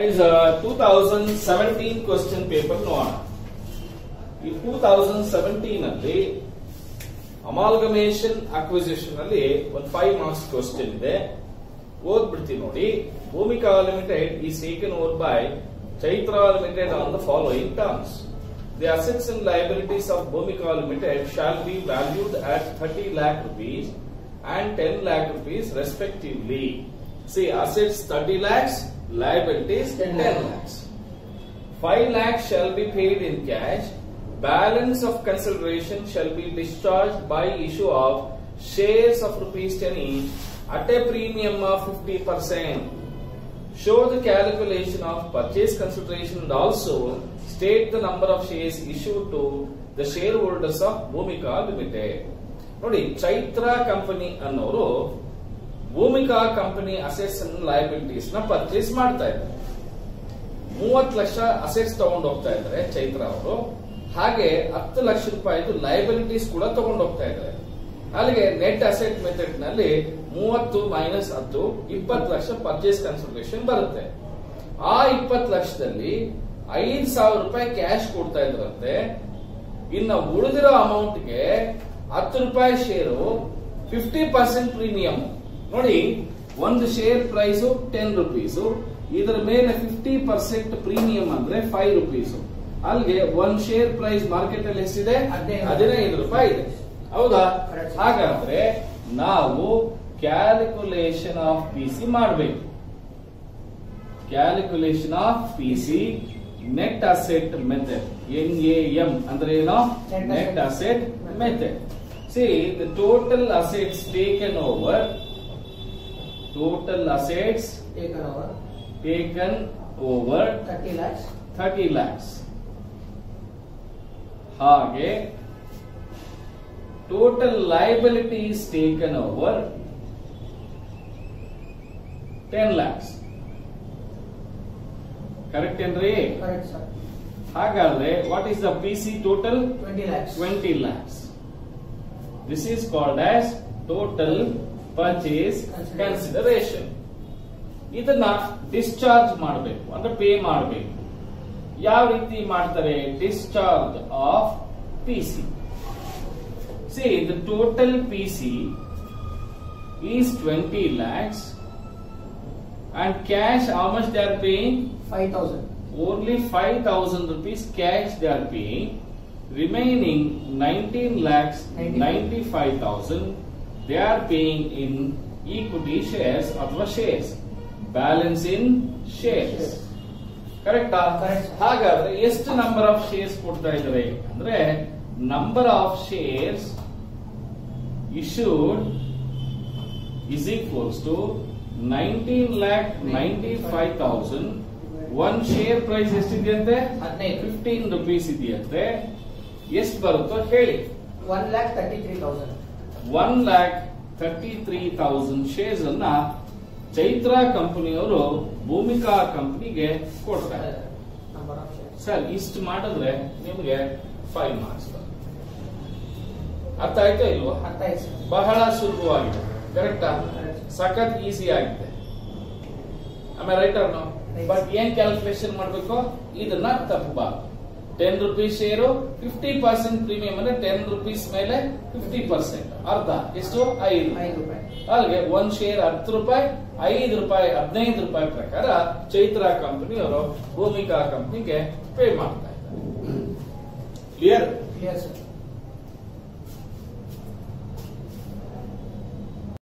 is a 2017 question paper ನೋಡೋಣ ಈ 2017 ಅಲ್ಲಿ ಅಮಾಲ್ಗಮೇಷನ್ ಅಕ್ವಿಸಿಷನ್ ಅಲ್ಲಿ ಒಂದು ಫೈವ್ ಮಾರ್ಕ್ಸ್ ಕ್ವಶನ್ ಇದೆ ಓದ್ಬಿಡ್ತೀನಿ ನೋಡಿ Bhumika limited is taken over by Chaitra limited on the following terms the assets and liabilities of Bhumika limited shall be valued at thirty lakh rupees and 10 lakh rupees respectively. See, assets 30 lakhs, liabilities 10 lakhs. 5 lakhs shall be paid in cash. Balance of consideration shall be discharged by issue of shares of rupees 10 each at a premium of 50%. Show the calculation of purchase consideration and also state the number of shares issued to the shareholders of Bhumika Limited. ನೋಡಿ Chaitra company ಅನ್ನೋರು Bhumika company assets and liabilities ನ purchase ಮಾಡ್ತಾ ಇದ್ದಾರೆ ಮೂವತ್ತು lakh assets ತಗೊಂಡು ಹೋಗ್ತಾ ಇದ್ದಾರೆ ಚೈತ್ರ ಅವರು ಹಾಗೆ ಹತ್ತು ಲಕ್ಷ ರೂಪಾಯಿದು ಲಯಬಿಲಿಟೀಸ್ ಕೂಡ ತಗೊಂಡು ಹೋಗ್ತಾ ಇದ್ದಾರೆ ಅಲ್ಲಿಗೆ ನೆಟ್ ಅಸೆಟ್ ಮೆಥಡ್ ನಲ್ಲಿ ಮೂವತ್ತು ಮೈನಸ್ ಹತ್ತು ಇಪ್ಪತ್ತು ಲಕ್ಷ ಪರ್ಚೇಸ್ ಕನ್ಸಿಡರೇಷನ್ ಬರುತ್ತೆ ಆ ಇಪ್ಪತ್ತು ಲಕ್ಷದಲ್ಲಿ ಐದು ಸಾವಿರ ರೂಪಾಯಿ ಕ್ಯಾಶ್ ಕೊಡ್ತಾ ಇದ್ರಂತೆ ಇನ್ನು ಉಳಿದಿರೋ ಅಮೌಂಟ್ಗೆ ಹತ್ತು ರೂಪಾಯಿ ಶೇರು ಫಿಫ್ಟಿ ಪರ್ಸೆಂಟ್ ಪ್ರೀಮಿಯಂ ನೋಡಿ ಒಂದು ಶೇರ್ ಪ್ರೈಸ್ ಟೆನ್ ರುಪೀಸ್ ಇದರ ಮೇಲೆ ಫಿಫ್ಟಿ ಪರ್ಸೆಂಟ್ ಪ್ರೀಮಿಯಂ ಅಂದ್ರೆ ಫೈವ್ ರುಪೀಸ್ ಅಲ್ಲಿಗೆ ಒಂದ್ ಶೇರ್ ಪ್ರೈಸ್ ಮಾರ್ಕೆಟ್ ಅಲ್ಲಿ ಎಷ್ಟಿದೆ ಹದಿನೈದು. ಹದಿನೈದು ರೂಪಾಯಿ ಇದೆ ಹೌದಾ Correct. ಹಾಗಾದ್ರೆ ನಾವು ಕ್ಯಾಲ್ಕುಲೇಷನ್ ಆಫ್ ಪಿ ಸಿ ಮಾಡಬೇಕು calculation of P C net asset method N A M ಅಂದ್ರೆ ಏನು Net net asset asset method see the total assets taken over total assets taken over taken over 30 lakhs thirty lakhs ಹಾಗೆ total liabilities taken over ten lakhs correct ಏನ್ರಿ correct sir ಹಾಗಾದ್ರೆ what is the P C total 20 lakhs twenty lakhs this is called as total purchase consideration ಇದನ್ನ discharge ಮಾಡಬೇಕು ಅಂದ್ರೆ pay ಮಾಡಬೇಕು ಯಾವ ರೀತಿ ಮಾಡ್ತಾರೆ discharge of P C see the total P C is twenty lakhs and cash how much they are paying 5000 only 5000 rupees cash they are paying remaining 19 lakhs 95000 they are paying in equity shares ಅಥವಾ shares balance in shares ಕರೆಕ್ಟಾ Correct. ಹಾಗಾದ್ರೆ ಎಷ್ಟು number of shares ಕೊಡ್ತಾ ಇದ್ದಾರೆ ಅಂದ್ರೆ number of shares issued is equals to 19 lakh 95,000 one share price ಎಷ್ಟಿದೆಯಂತೆ ಹದಿನೈದು. Fifteen rupees ಇದೆಯಂತೆ ಎಷ್ಟು ಬರುತ್ತೋ ಹೇಳಿ 1 lakh 33000 one lakh thirty three thousand shares ಅನ್ನ ಚೈತ್ರ ಕಂಪನಿಯವರು ಭೂಮಿಕಾ ಕಂಪನಿಗೆ ಕೊಡ್ತಾರೆ number of shares ಸರ್ ಇಷ್ಟು ಮಾಡಿದ್ರೆ ನಿಮಗೆ ಫೈವ್ ಮಾರ್ಕ್ಸ್ ಅರ್ಥ ಆಯ್ತಾ ಇಲ್ವಾ ಅರ್ಥ ಆಯ್ತು ಸರ್ ಬಹಳ ಸುಲಭವಾಗಿದೆ ಕರೆಕ್ಟಾ Correct. ಸಖತ್ ಈಸಿ ಆಗಿದೆ ಆಮೇಲೆ ರೈಟರ್ Right. ಬಟ್ ಏನ್ ಕ್ಯಾಲ್ಕುಲೇಷನ್ ಮಾಡಬೇಕು ಇದನ್ನ ತಪ್ಪಬಾರ್ದು ten rupees share fifty percent premium ಅಂದ್ರೆ ಟೆನ್ ರುಪೀಸ್ ಮೇಲೆ ಫಿಫ್ಟಿ ಪರ್ಸೆಂಟ್ ಅರ್ಧ ಎಷ್ಟು ಐದು 5 ರೂಪಾಯಿ ಅಲ್ಲಿಗೆ ಒಂದ್ ಶೇರ್ ಹತ್ತು ರೂಪಾಯಿ ಐದು ರೂಪಾಯಿ ಹದಿನೈದು ರೂಪಾಯಿ ಪ್ರಕಾರ ಚೈತ್ರ ಕಂಪನಿಯವರು ಭೂಮಿಕಾ ಕಂಪನಿಗೆ ಪೇ ಮಾಡ್ತಾ ಇದ್ದಾರೆ ಕ್ಲಿಯರ್ ಕ್ಲಿಯರ್ ಸರ್